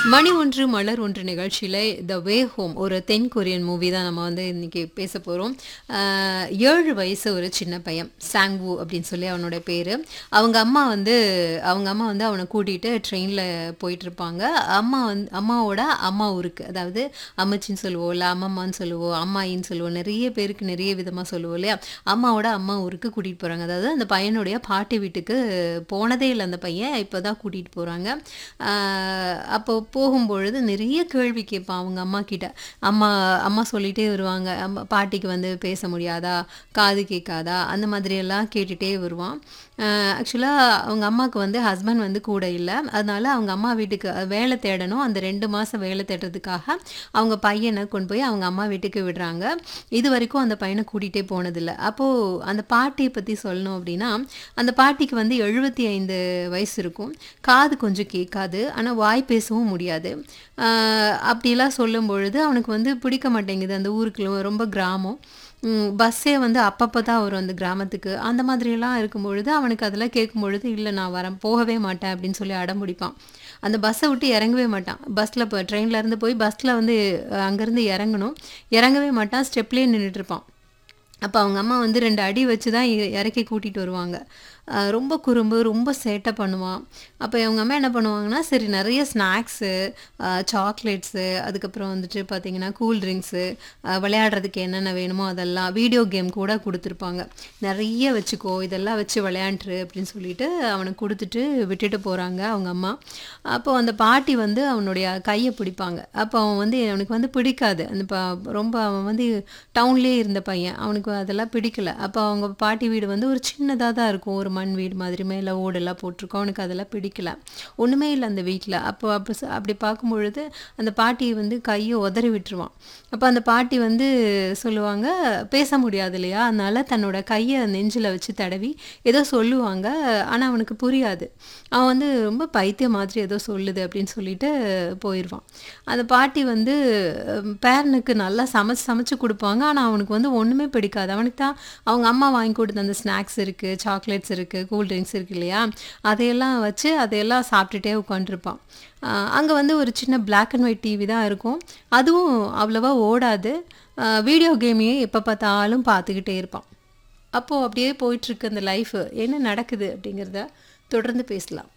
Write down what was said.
மணி ஒன்று மலர் ஒன்று நிகழ்ச்சியில் த வே ஹோம் ஒரு தென் கொரியன் மூவி தான் நம்ம வந்து இன்னைக்கு பேச போகிறோம் ஏழு வயசு ஒரு சின்ன பையன் சாங்வு அப்படின்னு சொல்லி அவனோட பேர் அவங்க அம்மா வந்து அவங்க அம்மா வந்து அவனை கூட்டிகிட்டு ட்ரெயினில் போயிட்டு இருப்பாங்க அம்மா வந்து அம்மாவோட அம்மா ஊருக்கு அதாவது அம்மச்சின்னு சொல்லுவோம் இல்லை அம்மம்மான்னு சொல்லுவோம் அம்மாயின்னு சொல்லுவோம் நிறைய பேருக்கு நிறைய விதமாக சொல்லுவோம் இல்லையா அம்மாவோட அம்மா ஊருக்கு கூட்டிகிட்டு போகிறாங்க அதாவது அந்த பையனுடைய பாட்டி வீட்டுக்கு போனதே இல்லை அந்த பையன் இப்போ தான் கூட்டிகிட்டு போகிறாங்க அப்போ போகும்பொழுது நிறைய கேள்வி கேட்பான் அவங்க அம்மா கிட்ட அம்மா அம்மா சொல்லிட்டே வருவாங்க அம்மா பாட்டிக்கு வந்து பேச முடியாதா காது கேட்காதா அந்த மாதிரியெல்லாம் கேட்டுகிட்டே வருவான் ஆக்சுவலாக அவங்க அம்மாவுக்கு வந்து ஹஸ்பண்ட் வந்து கூட இல்லை அதனால அவங்க அம்மா வீட்டுக்கு வேலை தேடணும் அந்த ரெண்டு மாதம் வேலை தேடுறதுக்காக அவங்க பையனை கொண்டு போய் அவங்க அம்மா வீட்டுக்கு விடுறாங்க இது வரைக்கும் அந்த பையனை கூட்டிகிட்டே போனதில்லை அப்போது அந்த பாட்டியை பற்றி சொல்லணும் அப்படின்னா அந்த பாட்டிக்கு வந்து எழுபத்தி ஐந்து வயசு இருக்கும் காது கொஞ்சம் கேட்காது ஆனால் வாய் பேசவும் முடியாது அப்படிலாம் சொல்லும் பொழுது அவனுக்கு வந்து பிடிக்க மாட்டேங்குது அந்த ஊருக்குள்ள ரொம்ப கிராமம் பஸ்ஸே வந்து அப்பப்போ தான் வரும் அந்த கிராமத்துக்கு அந்த மாதிரியெல்லாம் இருக்கும் பொழுது அவனுக்கு அதெல்லாம் கேட்கும் பொழுது இல்லை நான் வரேன் போகவே மாட்டேன் அப்படின்னு சொல்லி அடம் பிடிப்பான் அந்த பஸ்ஸை விட்டு இறங்கவே மாட்டான் பஸ்ஸில் இப்போ ட்ரெயினில் இருந்து போய் பஸ்ஸில் வந்து அங்கேருந்து இறங்கணும் இறங்கவே மாட்டான் ஸ்டெப்லேயே நின்றுட்டு இருப்பான் அப்போ அவங்க அம்மா வந்து ரெண்டு அடி வச்சு தான் இறக்கி கூட்டிகிட்டு வருவாங்க ரொம்ப குறும்பு ரொம்ப சேட்டை பண்ணுவான் அப்போ அவங்க அம்மா என்ன பண்ணுவாங்கன்னா சரி நிறைய ஸ்நாக்ஸு சாக்லேட்ஸு அதுக்கப்புறம் வந்துட்டு பார்த்திங்கன்னா கூல் ட்ரிங்க்ஸு விளையாடுறதுக்கு என்னென்ன வேணுமோ அதெல்லாம் வீடியோ கேம் கூட கொடுத்துருப்பாங்க நிறைய வச்சுக்கோ இதெல்லாம் வச்சு விளையாண்டுரு அப்படின்னு சொல்லிட்டு அவனுக்கு கொடுத்துட்டு விட்டுட்டு போகிறாங்க அவங்க அம்மா அப்போ அந்த பாட்டி வந்து அவனுடைய கையை பிடிப்பாங்க அப்போ அவன் வந்து அவனுக்கு வந்து பிடிக்காது அந்த ப ரொம்ப அவன் வந்து டவுன்லேயே இருந்த பையன் அவனுக்கு அதெல்லாம் பிடிக்கல அப்போ அவங்க பாட்டி வீடு வந்து ஒரு சின்னதாக தான் இருக்கும் ஒரு மண் வீடு மாதிரி மேலே ஓடெல்லாம் போட்டிருக்கோம் அவனுக்கு அதெல்லாம் பிடிக்கல ஒன்றுமே இல்லை அந்த வீட்டில் அப்போ அப்போ அப்படி பார்க்கும் பொழுது அந்த பாட்டியை வந்து கையை உதறி விட்டுருவான் அப்போ அந்த பாட்டி வந்து சொல்லுவாங்க பேச முடியாது இல்லையா அதனால தன்னோட கையை நெஞ்சில் வச்சு தடவி ஏதோ சொல்லுவாங்க ஆனால் அவனுக்கு புரியாது அவன் வந்து ரொம்ப பைத்தியம் மாதிரி ஏதோ சொல்லுது அப்படின்னு சொல்லிட்டு போயிடுவான் அந்த பாட்டி வந்து பேரனுக்கு நல்லா சமைச்சு சமைச்சு கொடுப்பாங்க ஆனால் அவனுக்கு வந்து ஒன்றுமே பிடிக்காது அவனுக்கு தான் அவங்க அம்மா வாங்கி கொடுத்த அந்த ஸ்நாக்ஸ் இருக்குது சாக்லேட்ஸ் இருக்குது கூல் ட்ரிங்க்ஸ் இருக்குது இல்லையா அதையெல்லாம் வச்சு அதையெல்லாம் சாப்பிட்டுட்டே உட்காந்துருப்பான் அங்கே வந்து ஒரு சின்ன பிளாக் அண்ட் ஒயிட் டிவி தான் இருக்கும் அதுவும் அவ்வளோவா ஓடாது வீடியோ கேமையும் எப்போ பார்த்தாலும் பார்த்துக்கிட்டே இருப்பான் அப்போது அப்படியே போயிட்டுருக்கு அந்த லைஃபு என்ன நடக்குது அப்படிங்கிறத தொடர்ந்து பேசலாம்